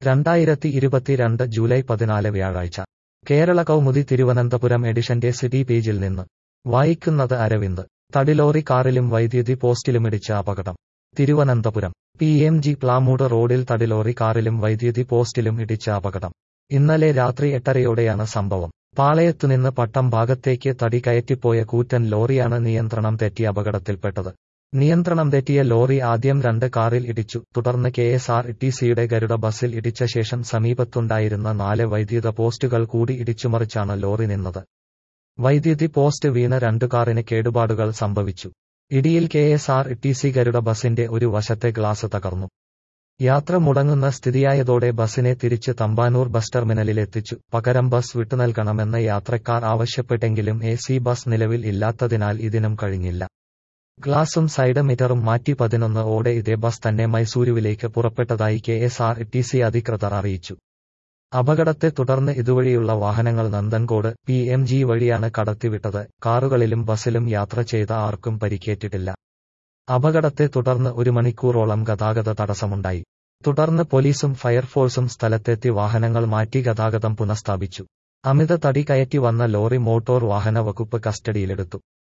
രണ്ടായിരത്തി ഇരുപത്തിരണ്ട് ജൂലൈ പതിനാല് വ്യാഴാഴ്ച കേരള കൗമുദി തിരുവനന്തപുരം എഡിഷന്റെ സിറ്റി പേജിൽ നിന്ന് വായിക്കുന്നത് അരവിന്ദ് തടിലോറി കാറിലും വൈദ്യുതി പോസ്റ്റിലുമിടിച്ച അപകടം Thiruvananthapuram P M G Plamoodu റോഡിൽ തടിലോറി കാറിലും വൈദ്യുതി പോസ്റ്റിലും ഇടിച്ച അപകടം ഇന്നലെ രാത്രി എട്ടരയോടെയാണ് സംഭവം പാളയത്തുനിന്ന് പട്ടം ഭാഗത്തേക്ക് തടി കയറ്റിപ്പോയ കൂറ്റൻ ലോറിയാണ് നിയന്ത്രണം തെറ്റി അപകടത്തിൽപ്പെട്ടത് നിയന്ത്രണം തെറ്റിയ ലോറി ആദ്യം രണ്ട് കാറിൽ ഇടിച്ചു തുടർന്ന് കെ എസ് ആർ ടി സിയുടെ ഗരുഡ ബസ്സിൽ ഇടിച്ച ശേഷം സമീപത്തുണ്ടായിരുന്ന നാല് വൈദ്യുത പോസ്റ്റുകൾ കൂടി ഇടിച്ചുമറിച്ചാണ് ലോറി നിന്നത് വൈദ്യുതി പോസ്റ്റ് വീണ് രണ്ടു കാറിന് കേടുപാടുകൾ സംഭവിച്ചു ഇടിയിൽ K S R T C Garuda ബസിന്റെ ഒരു വശത്തെ ഗ്ലാസ് തകർന്നു യാത്ര മുടങ്ങുന്ന സ്ഥിതിയായതോടെ ബസിനെ തിരിച്ച് തമ്പാനൂർ ബസ് ടെർമിനലിലെത്തിച്ചു പകരം ബസ് വിട്ടുനൽകണമെന്ന് യാത്രക്കാർ ആവശ്യപ്പെട്ടെങ്കിലും എ സി ബസ് നിലവിൽ ഇല്ലാത്തതിനാൽ ഇതിനും കഴിഞ്ഞില്ല ഗ്ലാസും സൈഡ് മീറ്ററും മാറ്റി പതിനൊന്ന് ഓടെ ഇതേ ബസ് തന്നെ മൈസൂരുവിലേക്ക് പുറപ്പെട്ടതായി K S R T C അധികൃതർ അറിയിച്ചു അപകടത്തെ തുടർന്ന് ഇതുവഴിയുള്ള വാഹനങ്ങൾ നന്ദൻകോട് പി എം ജി വഴിയാണ് കടത്തിവിട്ടത് കാറുകളിലും ബസ്സിലും യാത്ര ചെയ്ത ആർക്കും പരിക്കേറ്റിട്ടില്ല അപകടത്തെ തുടർന്ന് ഒരു മണിക്കൂറോളം ഗതാഗത തടസ്സമുണ്ടായി തുടർന്ന് പോലീസും ഫയർഫോഴ്സും സ്ഥലത്തെത്തി വാഹനങ്ങൾ മാറ്റി ഗതാഗതം പുനഃസ്ഥാപിച്ചു അമിത തടി കയറ്റി വന്ന ലോറി മോട്ടോർ വാഹന വകുപ്പ് കസ്റ്റഡിയിലെടുത്തു